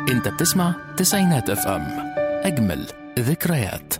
انت بتسمع تسعينات اف ام اجمل ذكريات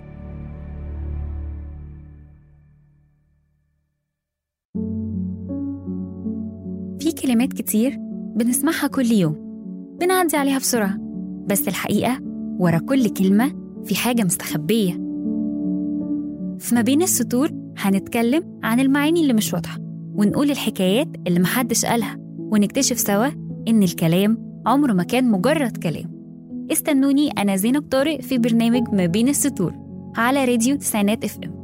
في كلمات كتير بنسمعها كل يوم بنعدي عليها بسرعة بس الحقيقة ورا كل كلمة في حاجة مستخبية في ما بين السطور هنتكلم عن المعاني اللي مش واضحة ونقول الحكايات اللي محدش قالها ونكتشف سوا إن الكلام عمره ما كان مجرد كلام استنوني أنا زينب طارق في برنامج ما بين السطور على راديو تسعينات اف ام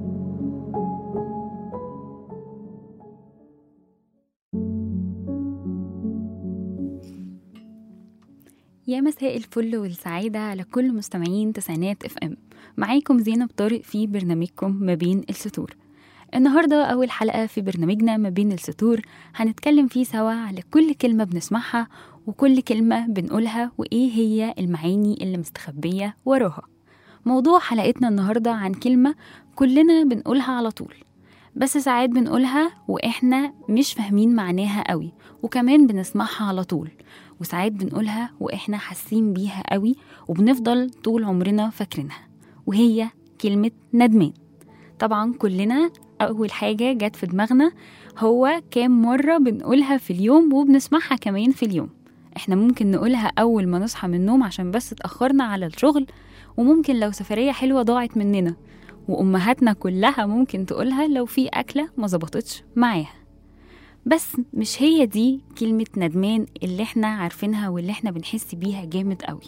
يا مساء الفل والسعادة على كل مستمعين تسعينات اف ام معاكم زينب طارق في برنامجكم ما بين السطور النهاردة أول حلقة في برنامجنا ما بين السطور هنتكلم فيه سوا على كل كلمة بنسمعها وكل كلمة بنقولها وإيه هي المعاني اللي مستخبية وراها موضوع حلقتنا النهاردة عن كلمة كلنا بنقولها على طول بس ساعات بنقولها وإحنا مش فاهمين معناها قوي وكمان بنسمعها على طول وساعات بنقولها وإحنا حاسين بيها قوي وبنفضل طول عمرنا فاكرينها وهي كلمة ندمان طبعا كلنا أول حاجة جت في دماغنا هو كام مرة بنقولها في اليوم وبنسمعها كمان في اليوم احنا ممكن نقولها أول ما نصحى من النوم عشان بس اتأخرنا على الشغل وممكن لو سفرية حلوة ضاعت مننا وأمهاتنا كلها ممكن تقولها لو في أكلة ما ظبطتش معاها بس مش هي دي كلمة ندمان اللي احنا عارفينها واللي احنا بنحس بيها جامد قوي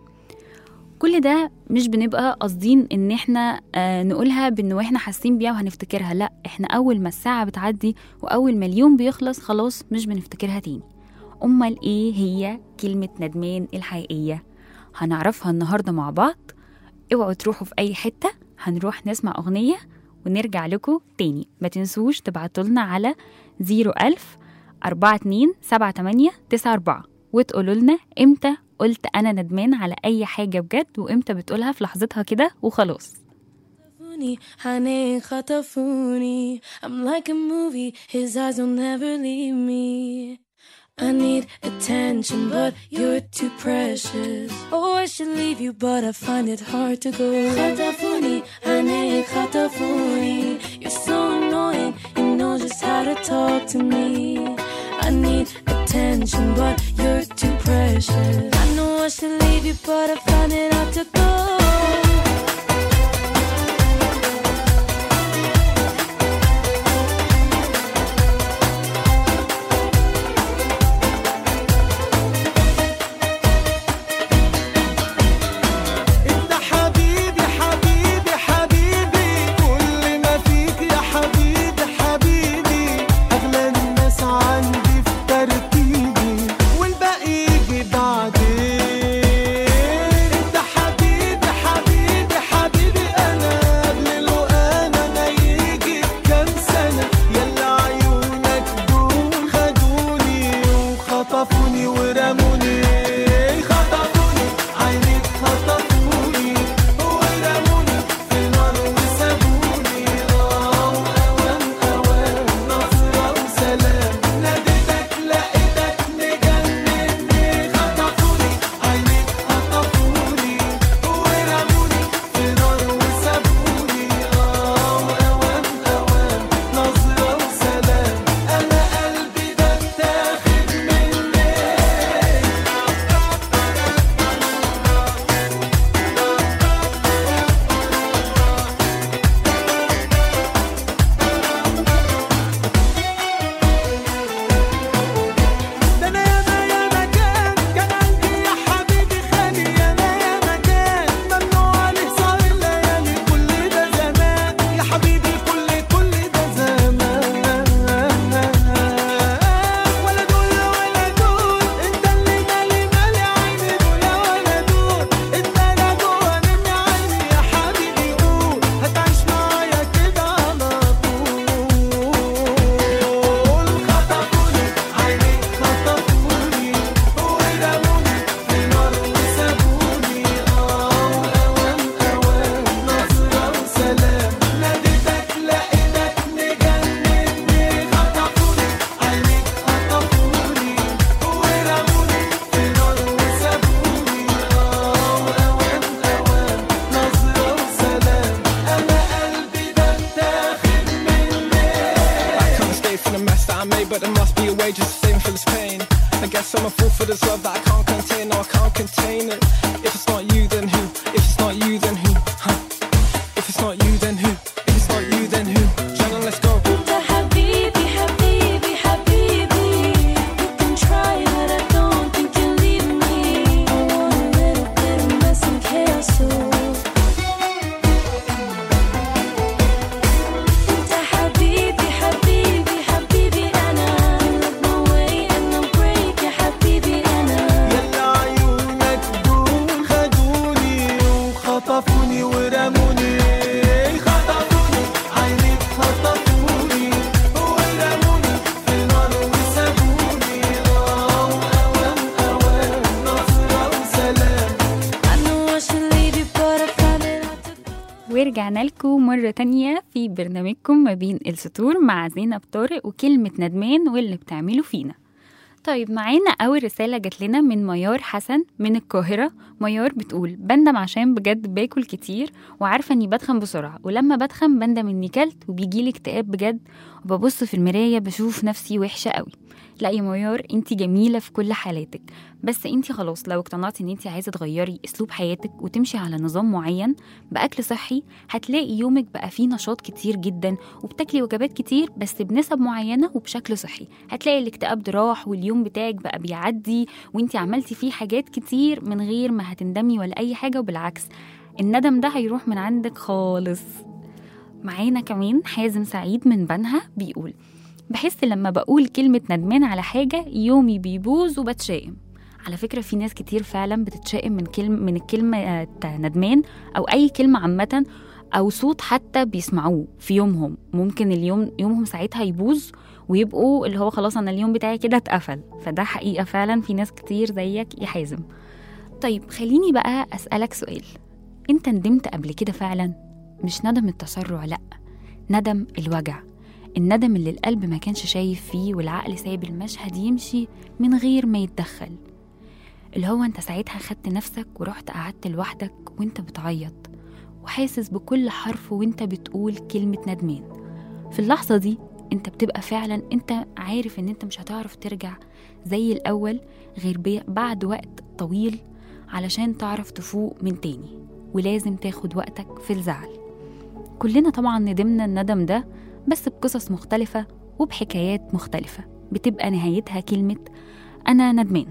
كل ده مش بنبقى قاصدين ان احنا آه نقولها بان واحنا حاسين بيها وهنفتكرها لا احنا اول ما الساعة بتعدي واول ما اليوم بيخلص خلاص مش بنفتكرها تاني امال ايه هي كلمة ندمان الحقيقية هنعرفها النهاردة مع بعض اوعوا تروحوا في اي حتة هنروح نسمع اغنية ونرجع لكم تاني ما تنسوش تبعتولنا على 01000 42 78 94 وتقولوا لنا امتى قلت انا ندمان على اي حاجه بجد وامتى بتقولها في لحظتها كده وخلاص خطفوني honey خطفوني I'm like a movie his eyes will never leave me I need attention but you're too precious Oh I should leave you but I find it hard to go خطفوني honey خطفوني You're so annoying you know just how to talk to me I need attention but you're too precious I know I should leave you but I find it hard to go انت حبيبي حبيبي حبيبي كل ما فيك يا حبيبي حبيبي اغلى الناس عندي في ترتيبي والباقي يجي بعدين انت حبيبي I made, but there must be a way just to save me for this pain. I guess I'm a fool for this love that I can't contain. No, I can't contain it. If it's not you, then who? If it's not you, then who? Huh? If it's not you, then who? If it's not you, then who? Shannon, let's go. انت حبيبي حبيبي حبيبي You can try but I don't think you'll leave me I want a little bit of mess and chaos so انت حبيبي حبيبي حبيبي انا Look my way and I'll break يا حبيبي انا يلا عيونك دول خدوني وخطفوني ورموني خطفوني عينيك خطفوني ورموني في النار وسابوني آه، أوام أوام نصرة وسلام I know I should leave you but I found it out to ورجعنا لكم مرة تانية في برنامجكم ما بين السطور مع زينب طارق وكلمة ندمان واللي بتعمله فينا طيب معانا أول رسالة جات لنا من ميار حسن من القاهرة ميار بتقول بندم عشان بجد باكل كتير وعارفة إني بدخن بسرعة ولما بدخن بندم إني كلت وبيجيلي اكتئاب بجد وببص في المراية بشوف نفسي وحشة قوي لا يا ميار انت جميلة في كل حالاتك بس انت خلاص لو اقتنعتي ان انت عايزة تغيري اسلوب حياتك وتمشي على نظام معين بأكل صحي هتلاقي يومك بقى فيه نشاط كتير جدا وبتاكلي وجبات كتير بس بنسب معينة وبشكل صحي هتلاقي الاكتئاب ده راح واليوم بتاعك بقى بيعدي وانت عملتي فيه حاجات كتير من غير ما هتندمي ولا أي حاجة وبالعكس الندم ده هيروح من عندك خالص معانا كمان حازم سعيد من بنها بيقول بحس لما بقول كلمة ندمان على حاجة يومي بيبوظ وبتشائم على فكرة في ناس كتير فعلا بتتشائم من كلمة من الكلمة آه، ندمان أو أي كلمة عامة أو صوت حتى بيسمعوه في يومهم ممكن اليوم يومهم ساعتها يبوظ ويبقوا اللي هو خلاص أنا اليوم بتاعي كده اتقفل فده حقيقة فعلا في ناس كتير زيك يا حازم طيب خليني بقى أسألك سؤال أنت ندمت قبل كده فعلا مش ندم التسرع لأ ندم الوجع الندم اللي القلب ما كانش شايف فيه والعقل سايب المشهد يمشي من غير ما يتدخل اللي هو انت ساعتها خدت نفسك ورحت قعدت لوحدك وانت بتعيط وحاسس بكل حرف وانت بتقول كلمة ندمان في اللحظة دي انت بتبقى فعلا انت عارف ان انت مش هتعرف ترجع زي الأول غير بي- بعد وقت طويل علشان تعرف تفوق من تاني ولازم تاخد وقتك في الزعل كلنا طبعا ندمنا الندم ده بس بقصص مختلفة وبحكايات مختلفة بتبقى نهايتها كلمة أنا ندمان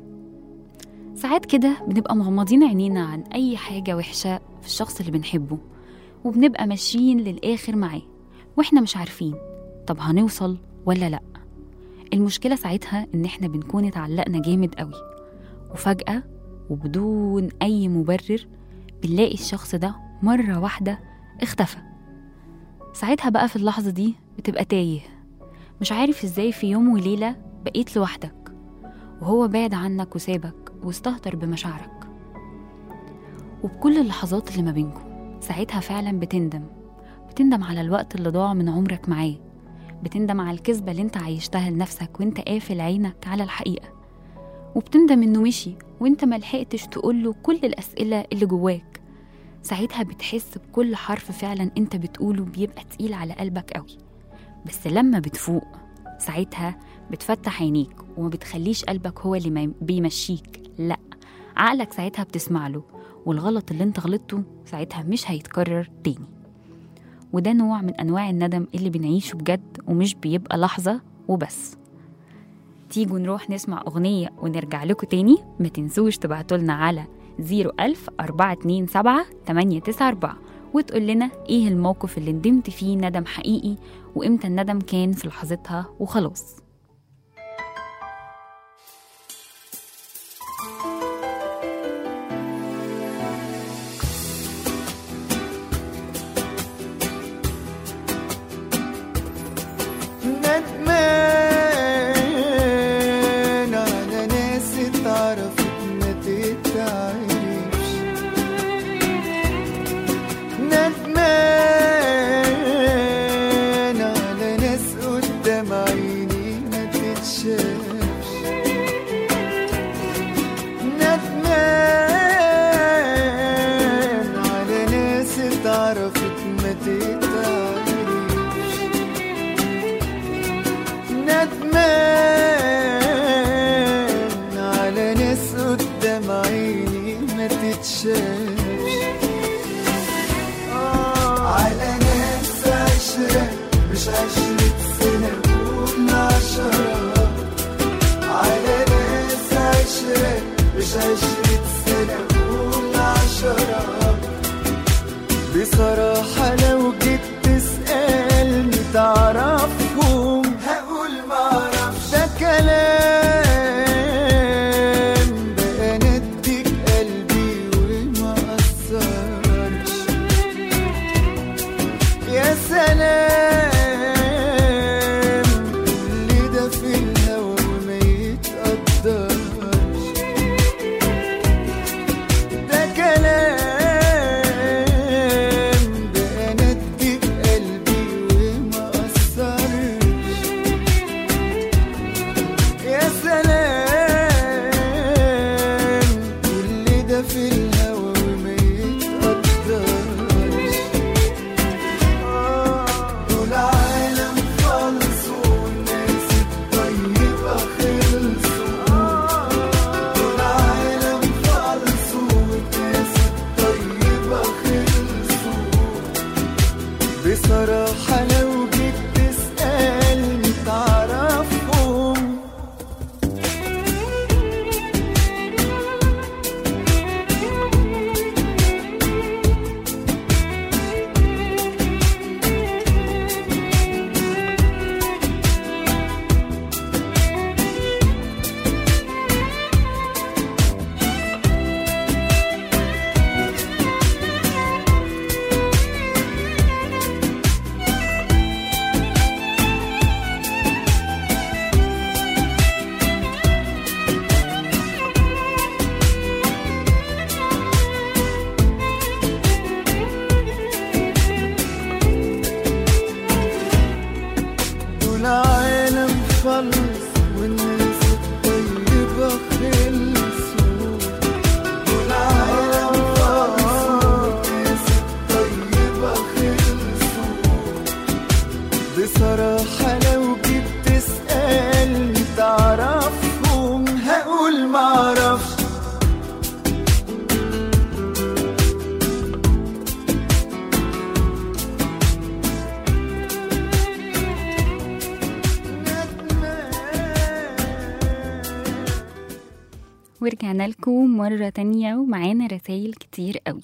ساعات كده بنبقى مغمضين عينينا عن أي حاجة وحشة في الشخص اللي بنحبه وبنبقى ماشيين للآخر معاه وإحنا مش عارفين طب هنوصل ولا لأ المشكلة ساعتها إن إحنا بنكون اتعلقنا جامد قوي وفجأة وبدون أي مبرر بنلاقي الشخص ده مرة واحدة اختفى ساعتها بقى في اللحظة دي بتبقى تايه مش عارف ازاي في يوم وليلة بقيت لوحدك وهو بعد عنك وسابك واستهتر بمشاعرك وبكل اللحظات اللي ما بينكم ساعتها فعلا بتندم بتندم على الوقت اللي ضاع من عمرك معاه بتندم على الكذبة اللي انت عايشتها لنفسك وانت قافل عينك على الحقيقة وبتندم انه مشي وانت ملحقتش تقوله كل الأسئلة اللي جواك ساعتها بتحس بكل حرف فعلا انت بتقوله بيبقى تقيل على قلبك قوي بس لما بتفوق ساعتها بتفتح عينيك وما بتخليش قلبك هو اللي ما- بيمشيك لا عقلك ساعتها بتسمع له والغلط اللي انت غلطته ساعتها مش هيتكرر تاني وده نوع من انواع الندم اللي بنعيشه بجد ومش بيبقى لحظة وبس تيجوا نروح نسمع أغنية ونرجع لكم تاني ما تنسوش تبعتولنا على 01000 427 894 وتقول لنا ايه الموقف اللي ندمت فيه ندم حقيقي وامتى الندم كان في لحظتها وخلاص ندمان على ناس اتعرفت ما تتعرفش ندمان على ناس قدام عيني ما تتشافش ندمان على ناس اتعرفت ما تتعرفش ندمان تتشافش على ناس عشرة مش عشرة سنة قول عشرة على ناس عشرة مش عشرة سنة قول عشرة بصراحة لو جيت تسألني تعرفهم هقول معرفش ده كلام بقى نديك قلبي وما أثرش يا سلام اللي ده في الهوا وما يتقدرش ده كلام بقى نديك قلبي وما أثرش يا سلام كل ده في الهوا وما يتقدرش دول عالم خلصوا والناس الطيبة خلصوا دول عالم خلصوا والناس الطيبة خلصوا بصراحة لو جيت تسألني تعرفهم دول عالم خلص والناس الطيبة خلصوا دول عالم خلص والناس الطيبة خلصوا بصراحة لو جيت تسألني تعرفهم هقول معرفش ورجعنا لكم مرة تانية ومعانا رسايل كتير قوي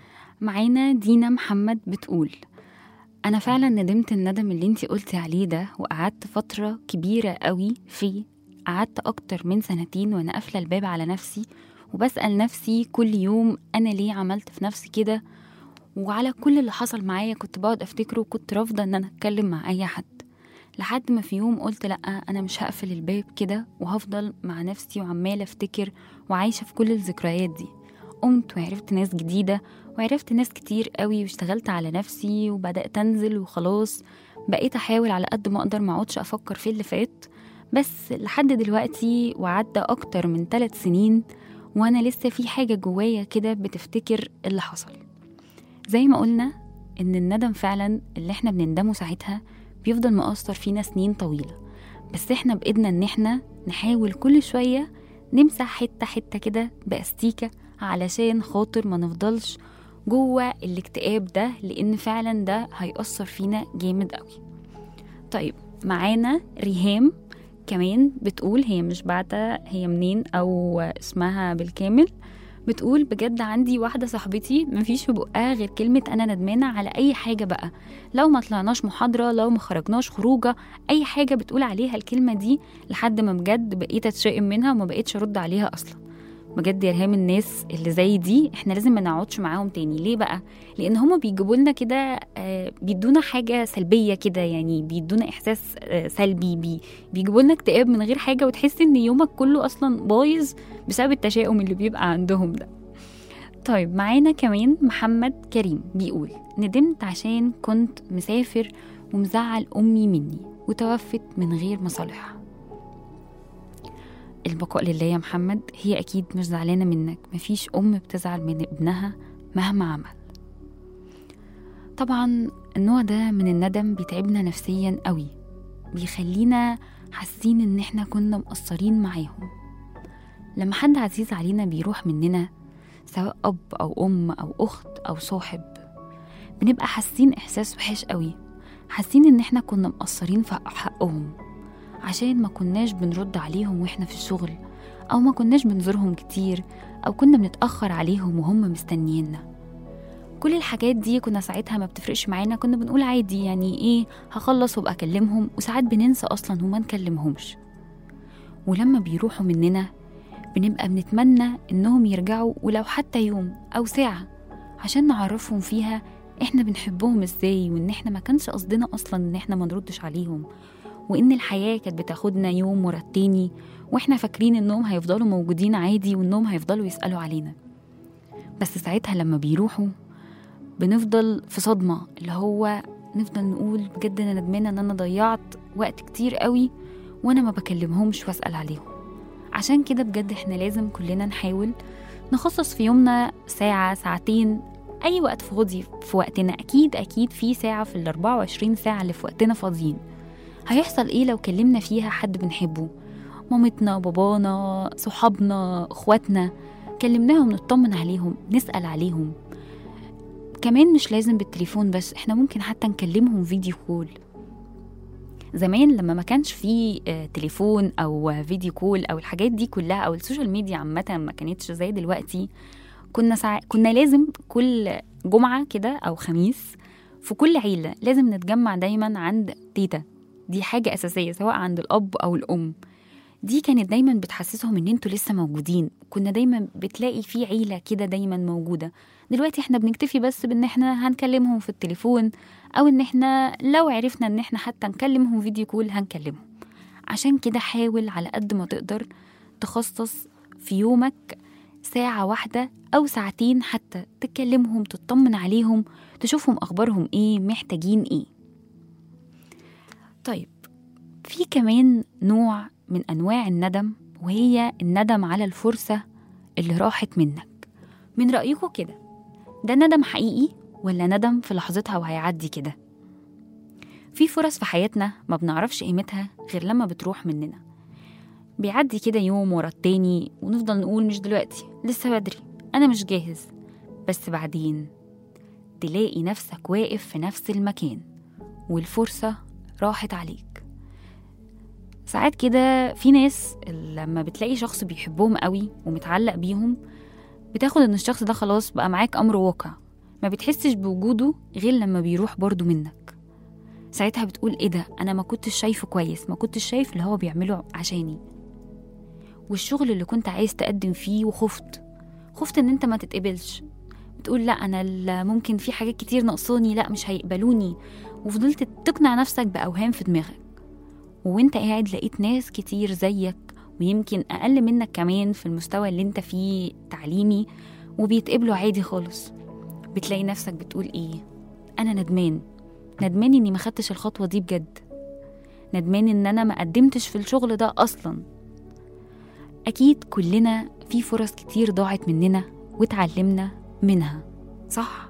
معانا دينا محمد بتقول أنا فعلا ندمت الندم اللي انتي قلتي عليه ده وقعدت فترة كبيرة قوي فيه قعدت أكتر من سنتين وأنا قافلة الباب على نفسي وبسأل نفسي كل يوم أنا ليه عملت في نفسي كده وعلى كل اللي حصل معايا كنت بقعد أفتكره وكنت رافضة إن أنا أتكلم مع أي حد لحد ما في يوم قلت لأ أنا مش هقفل الباب كده وهفضل مع نفسي وعمالة أفتكر وعايشة في كل الذكريات دي قمت وعرفت ناس جديدة وعرفت ناس كتير قوي واشتغلت على نفسي وبدأت أنزل وخلاص بقيت أحاول على قد ما أقدر ما أقعدش أفكر في اللي فات بس لحد دلوقتي وعدى أكتر من ثلاث سنين وأنا لسه في حاجة جوايا كده بتفتكر اللي حصل زي ما قلنا إن الندم فعلا اللي احنا بنندمه ساعتها بيفضل مؤثر فينا سنين طويلة بس احنا بإيدنا إن احنا نحاول كل شوية نمسح حتة حتة كده بأستيكة علشان خاطر ما نفضلش جوه الاكتئاب ده لأن فعلا ده هيأثر فينا جامد قوي طيب معانا ريهام كمان بتقول هي مش بعتة هي منين أو اسمها بالكامل بتقول بجد عندي واحدة صاحبتي مفيش في بقها غير كلمة أنا ندمانة على أي حاجة بقى لو ما طلعناش محاضرة لو ما خرجناش خروجة أي حاجة بتقول عليها الكلمة دي لحد ما بجد بقيت أتشائم منها وما بقيتش أرد عليها أصلا بجد يا ريهام الناس اللي زي دي احنا لازم ما نقعدش معاهم تاني ليه بقى لان هما بيجيبوا لنا كده آه، بيدونا حاجه سلبيه كده يعني بيدونا احساس آه، سلبي بي بيجيبوا لنا اكتئاب من غير حاجه وتحس ان يومك كله اصلا بايظ بسبب التشاؤم اللي بيبقى عندهم ده طيب معانا كمان محمد كريم بيقول ندمت عشان كنت مسافر ومزعل امي مني وتوفت من غير مصالحها البقاء لله يا محمد هي أكيد مش زعلانة منك مفيش أم بتزعل من ابنها مهما عمل طبعا النوع ده من الندم بيتعبنا نفسيا قوي بيخلينا حاسين ان احنا كنا مقصرين معاهم لما حد عزيز علينا بيروح مننا سواء أب أو أم أو أخت أو صاحب بنبقى حاسين إحساس وحش قوي حاسين إن إحنا كنا مقصرين في حقهم عشان ما كناش بنرد عليهم وإحنا في الشغل أو ما كناش بنزورهم كتير أو كنا بنتأخر عليهم وهم مستنيينا كل الحاجات دي كنا ساعتها ما بتفرقش معانا كنا بنقول عادي يعني ايه هخلص وابقى اكلمهم وساعات بننسى اصلا وما نكلمهمش ولما بيروحوا مننا بنبقى بنتمنى انهم يرجعوا ولو حتى يوم او ساعة عشان نعرفهم فيها احنا بنحبهم ازاي وان احنا ما كانش قصدنا اصلا ان احنا ما نردش عليهم وان الحياة كانت بتاخدنا يوم ورا التاني واحنا فاكرين انهم هيفضلوا موجودين عادي وانهم هيفضلوا يسألوا علينا بس ساعتها لما بيروحوا بنفضل في صدمة اللي هو نفضل نقول بجد أنا ندمانة إن أنا ضيعت وقت كتير قوي وأنا ما بكلمهمش وأسأل عليهم عشان كده بجد إحنا لازم كلنا نحاول نخصص في يومنا ساعة ساعتين أي وقت فاضي في وقتنا أكيد أكيد في ساعة في ال 24 ساعة اللي في وقتنا فاضيين هيحصل إيه لو كلمنا فيها حد بنحبه مامتنا بابانا صحابنا اخواتنا كلمناهم نطمن عليهم نسأل عليهم كمان مش لازم بالتليفون بس احنا ممكن حتى نكلمهم فيديو كول زمان لما ما كانش في آه، تليفون او فيديو كول او الحاجات دي كلها او السوشيال ميديا عامه ما كانتش زي دلوقتي كنا سع... كنا لازم كل جمعه كده او خميس في كل عيله لازم نتجمع دايما عند تيتا دي حاجه اساسيه سواء عند الاب او الام دي كانت دايما بتحسسهم ان انتوا لسه موجودين كنا دايما بتلاقي في عيله كده دايما موجوده دلوقتي احنا بنكتفي بس بان احنا هنكلمهم في التليفون او ان احنا لو عرفنا ان احنا حتى نكلمهم فيديو كول هنكلمهم عشان كده حاول على قد ما تقدر تخصص في يومك ساعة واحدة أو ساعتين حتى تكلمهم تطمن عليهم تشوفهم أخبارهم إيه محتاجين إيه طيب في كمان نوع من أنواع الندم وهي الندم على الفرصة اللي راحت منك من رأيكم كده ده ندم حقيقي ولا ندم في لحظتها وهيعدي كده في فرص في حياتنا ما بنعرفش قيمتها غير لما بتروح مننا بيعدي كده يوم ورا التاني ونفضل نقول مش دلوقتي لسه بدري أنا مش جاهز بس بعدين تلاقي نفسك واقف في نفس المكان والفرصة راحت عليك ساعات كده في ناس لما بتلاقي شخص بيحبهم قوي ومتعلق بيهم بتاخد ان الشخص ده خلاص بقى معاك امر واقع ما بتحسش بوجوده غير لما بيروح برضو منك ساعتها بتقول ايه ده انا ما كنتش شايفه كويس ما كنتش شايف اللي هو بيعمله عشاني والشغل اللي كنت عايز تقدم فيه وخفت خفت ان انت ما تتقبلش بتقول لا انا ال- ممكن في حاجات كتير ناقصاني لا مش هيقبلوني وفضلت تقنع نفسك باوهام في دماغك وانت قاعد لقيت ناس كتير زيك ويمكن اقل منك كمان في المستوى اللي انت فيه تعليمي وبيتقبلوا عادي خالص بتلاقي نفسك بتقول ايه انا ندمان ندمان اني ما خدتش الخطوه دي بجد ندمان ان انا ما قدمتش في الشغل ده اصلا اكيد كلنا في فرص كتير ضاعت مننا واتعلمنا منها صح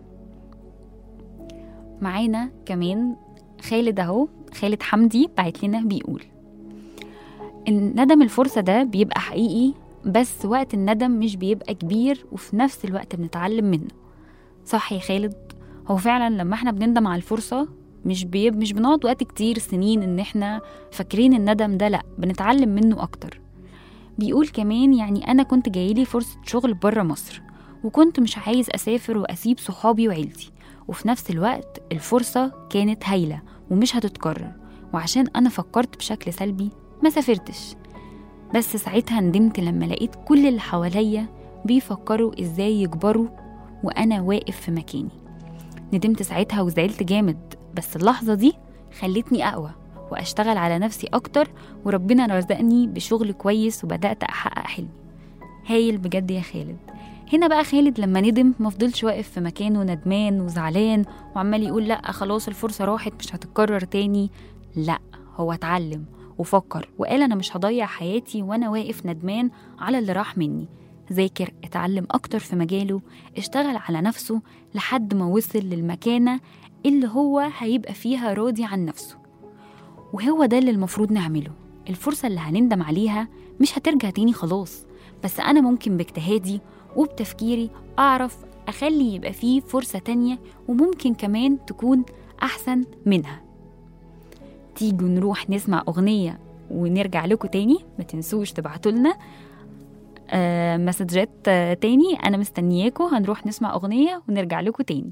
معانا كمان خالد اهو خالد حمدي بعت لنا بيقول إن ندم الفرصة ده بيبقى حقيقي بس وقت الندم مش بيبقى كبير وفي نفس الوقت بنتعلم منه صح يا خالد هو فعلا لما احنا بنندم على الفرصة مش بيب مش بنقعد وقت كتير سنين ان احنا فاكرين الندم ده لا بنتعلم منه اكتر بيقول كمان يعني انا كنت جايلي فرصة شغل بره مصر وكنت مش عايز اسافر واسيب صحابي وعيلتي وفي نفس الوقت الفرصة كانت هايلة ومش هتتكرر وعشان انا فكرت بشكل سلبي ما سافرتش بس ساعتها ندمت لما لقيت كل اللي حواليا بيفكروا ازاي يكبروا وانا واقف في مكاني ندمت ساعتها وزعلت جامد بس اللحظة دي خلتني أقوى وأشتغل على نفسي أكتر وربنا رزقني بشغل كويس وبدأت أحقق حلمي هايل بجد يا خالد هنا بقى خالد لما ندم مفضلش واقف في مكانه ندمان وزعلان وعمال يقول لأ خلاص الفرصة راحت مش هتتكرر تاني لأ هو اتعلم وفكر وقال أنا مش هضيع حياتي وأنا واقف ندمان على اللي راح مني ذاكر اتعلم أكتر في مجاله اشتغل على نفسه لحد ما وصل للمكانة اللي هو هيبقى فيها راضي عن نفسه وهو ده اللي المفروض نعمله الفرصة اللي هنندم عليها مش هترجع تاني خلاص بس أنا ممكن باجتهادي وبتفكيري أعرف أخلي يبقى فيه فرصة تانية وممكن كمان تكون أحسن منها تيجوا نروح نسمع أغنية ونرجع لكم تاني ما تنسوش تبعتوا لنا آه مسجات آه تاني أنا مستنياكم هنروح نسمع أغنية ونرجع لكم تاني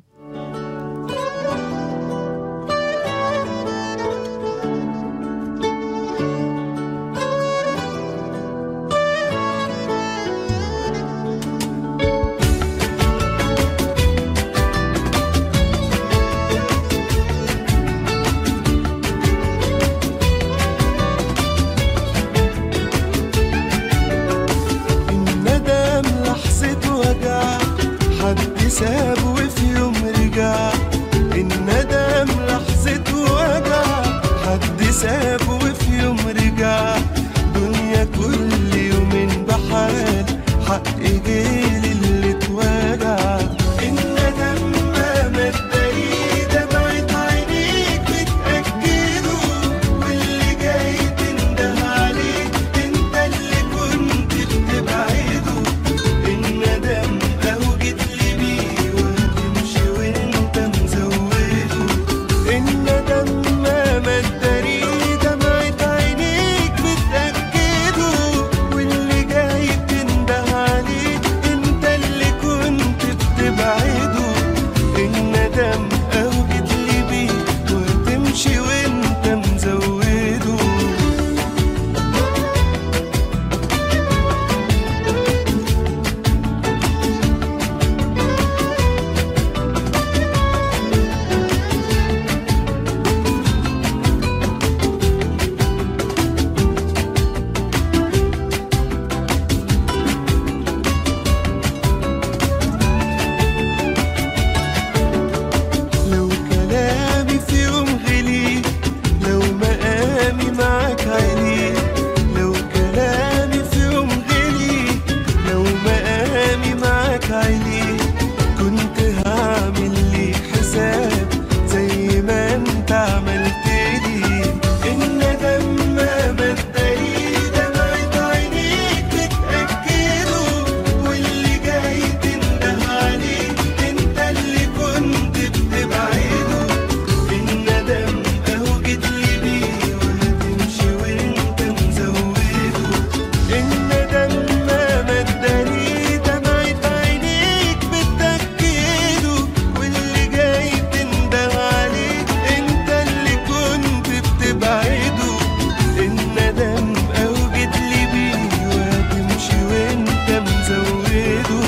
الندم لحظة وجع حد ساب وفي يوم رجع الندم لحظة وجع حد ساب وفي يوم رجع دنيا كل يوم بحال حق جيل اللي اتوجع الندم ما مداري دمعة عينيك بتأكده واللي جاي تنده عليه انت اللي كنت بتبعده الندم اهو جيت لي بيه وهتمشي وانت مزوده الندم ما مداري دمعة عينيك بتأكده واللي جاي تنده عليه انت اللي كنت بتبعده الندم اهو جيت لي بيه وهتمشي وانت مزوده لو كلامي في يوم غلي لو مقامي معاك علي لو كلامي في يوم غلي لو مقامي معاك علي كنت هعمل لي حساب زي ما انت عملت لي الندم ما بدري دمعة عينيك بتأكده واللي جاي تنده عليه انت اللي كنت بتبعده الندم اهو جيت لي بيه وهتمشي وانت مزوده الندم ما مداني دمعة عينيك بتأكده واللي جاي تنده عليه انت اللي كنت بتبعده الندم اهو جيت لي بيه وهتمشي وانت مزوده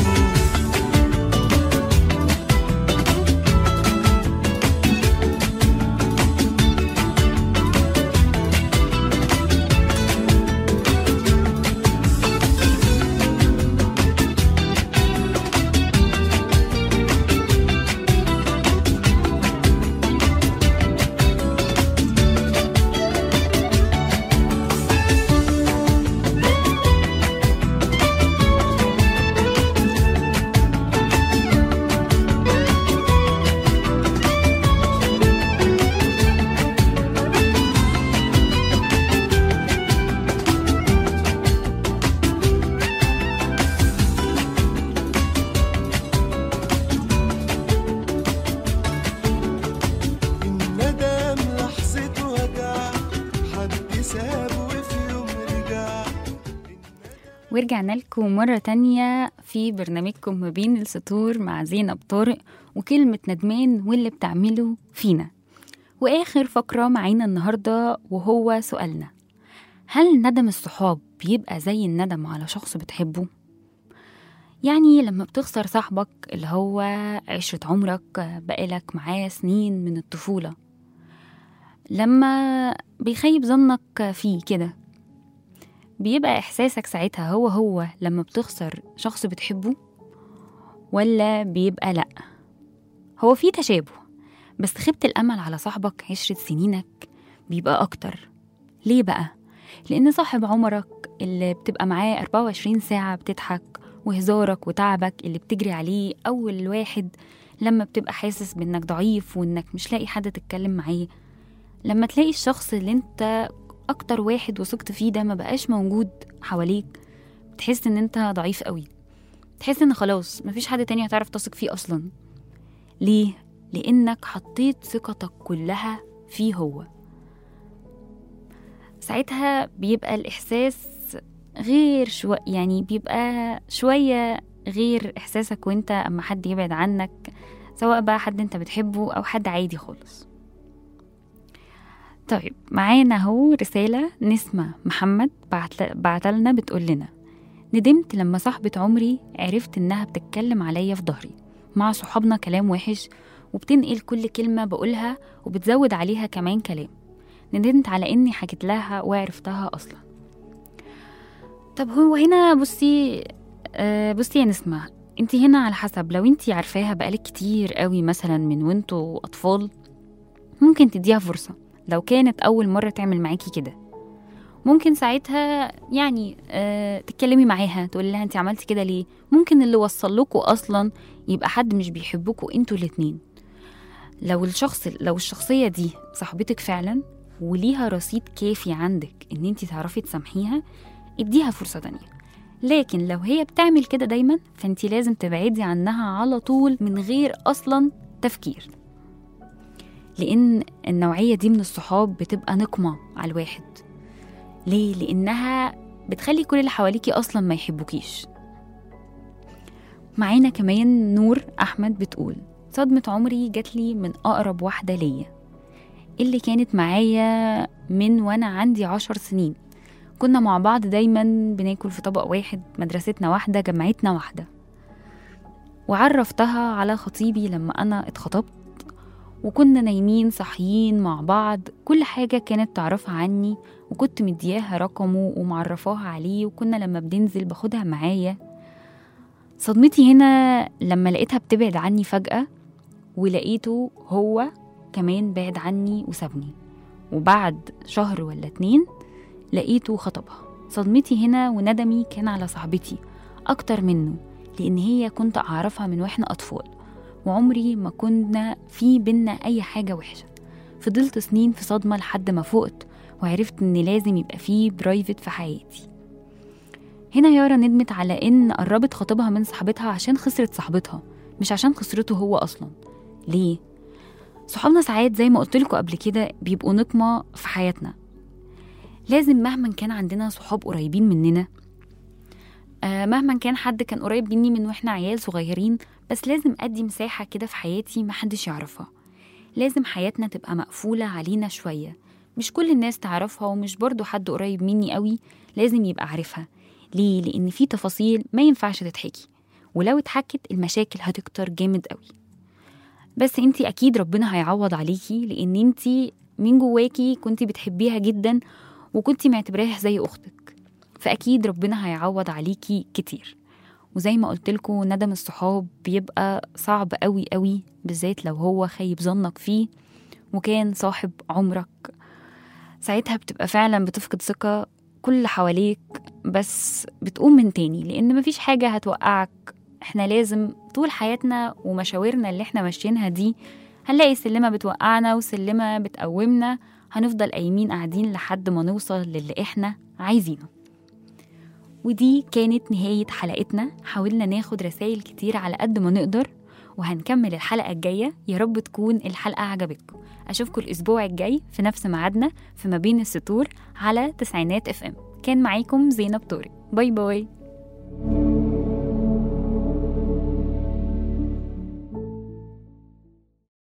الندم لحظة وجع حد ساب وفي يوم رجع ورجعنا لكم مرة تانية في برنامجكم ما بين السطور مع زينب طارق وكلمة ندمان واللي بتعمله فينا وآخر فقرة معانا النهاردة وهو سؤالنا هل ندم الصحاب بيبقى زي الندم على شخص بتحبه؟ يعني لما بتخسر صاحبك اللي هو عشرة عمرك بقالك معاه سنين من الطفولة لما بيخيب ظنك فيه كده بيبقى إحساسك ساعتها هو هو لما بتخسر شخص بتحبه ولا بيبقى لأ هو في تشابه بس خيبة الأمل على صاحبك عشرة سنينك بيبقى أكتر ليه بقى؟ لأن صاحب عمرك اللي بتبقى معاه 24 ساعة بتضحك وهزارك وتعبك اللي بتجري عليه أول واحد لما بتبقى حاسس بإنك ضعيف وإنك مش لاقي حد تتكلم معاه لما تلاقي الشخص اللي انت أكتر واحد وثقت فيه ده ما بقاش موجود حواليك بتحس إن انت ضعيف قوي تحس ان خلاص مفيش حد تاني هتعرف تثق فيه اصلا ليه لانك حطيت ثقتك كلها فيه هو ساعتها بيبقى الاحساس غير شو يعني بيبقى شويه غير احساسك وانت اما حد يبعد عنك سواء بقى حد انت بتحبه او حد عادي خالص طيب معانا اهو رسالة نسمة محمد بعتلنا بتقول لنا ندمت لما صاحبة عمري عرفت إنها بتتكلم عليا في ظهري مع صحابنا كلام وحش وبتنقل كل كلمة بقولها وبتزود عليها كمان كلام ندمت على إني حكيت لها وعرفتها أصلا طب هو هنا بصي آه بصي يا نسمة انت هنا على حسب لو انت عارفاها بقالك كتير قوي مثلا من وانتوا أطفال ممكن تديها فرصة لو كانت أول مرة تعمل معاكي كده ممكن ساعتها يعني آه تتكلمي معاها تقولي لها انت عملتي كده ليه ممكن اللي وصل لكم اصلا يبقى حد مش بيحبكوا انتوا الاتنين لو الشخص لو الشخصية دي صاحبتك فعلا وليها رصيد كافي عندك ان انت تعرفي تسامحيها اديها فرصة تانية لكن لو هي بتعمل كده دايما فانت لازم تبعدي عنها على طول من غير اصلا تفكير لان النوعية دي من الصحاب بتبقى نقمة على الواحد ليه؟ لأنها بتخلي كل اللي حواليكي أصلا ما يحبوكيش معانا كمان نور أحمد بتقول صدمة عمري جاتلي من أقرب واحدة ليا اللي كانت معايا من وأنا عندي عشر سنين كنا مع بعض دايما بناكل في طبق واحد مدرستنا واحدة جامعتنا واحدة وعرفتها على خطيبي لما أنا اتخطبت وكنا نايمين صاحيين مع بعض كل حاجة كانت تعرفها عني وكنت مدياها رقمه ومعرفاها عليه وكنا لما بننزل باخدها معايا صدمتي هنا لما لقيتها بتبعد عني فجأة ولقيته هو كمان بعد عني وسابني وبعد شهر ولا اتنين لقيته خطبها صدمتي هنا وندمي كان على صاحبتي أكتر منه لأن هي كنت أعرفها من وإحنا أطفال وعمري ما كنا في بينا أي حاجة وحشة فضلت سنين في صدمة لحد ما فقت وعرفت إن لازم يبقى فيه برايفت في حياتي هنا يارا ندمت على إن قربت خطيبها من صاحبتها عشان خسرت صاحبتها مش عشان خسرته هو أصلا ليه؟ صحابنا ساعات زي ما قلتلكوا قبل كده بيبقوا نقمة في حياتنا لازم مهما كان عندنا صحاب قريبين مننا آه مهما كان حد كان قريب مني من واحنا عيال صغيرين بس لازم أدي مساحة كده في حياتي محدش يعرفها لازم حياتنا تبقى مقفولة علينا شوية مش كل الناس تعرفها ومش برضو حد قريب مني قوي لازم يبقى عارفها ليه؟ لأن في تفاصيل ما ينفعش تتحكي ولو اتحكت المشاكل هتكتر جامد قوي بس انتي أكيد ربنا هيعوض عليكي لأن انتي من جواكي كنتي بتحبيها جدا وكنتي معتبراها زي أختك فأكيد ربنا هيعوض عليكي كتير وزي ما قلتلكوا ندم الصحاب بيبقى صعب قوي قوي بالذات لو هو خيب ظنك فيه وكان صاحب عمرك ساعتها بتبقى فعلا بتفقد ثقة كل اللي حواليك بس بتقوم من تاني لأن مفيش حاجة هتوقعك احنا لازم طول حياتنا ومشاورنا اللي احنا ماشيينها دي هنلاقي سلمة بتوقعنا وسلمة بتقومنا هنفضل قايمين قاعدين لحد ما نوصل للي احنا عايزينه ودي كانت نهاية حلقتنا حاولنا ناخد رسائل كتير على قد ما نقدر وهنكمل الحلقة الجاية يا رب تكون الحلقة عجبتكم أشوفكم الأسبوع الجاي في نفس ميعادنا في ما بين السطور على تسعينات اف ام كان معاكم زينب طارق باي باي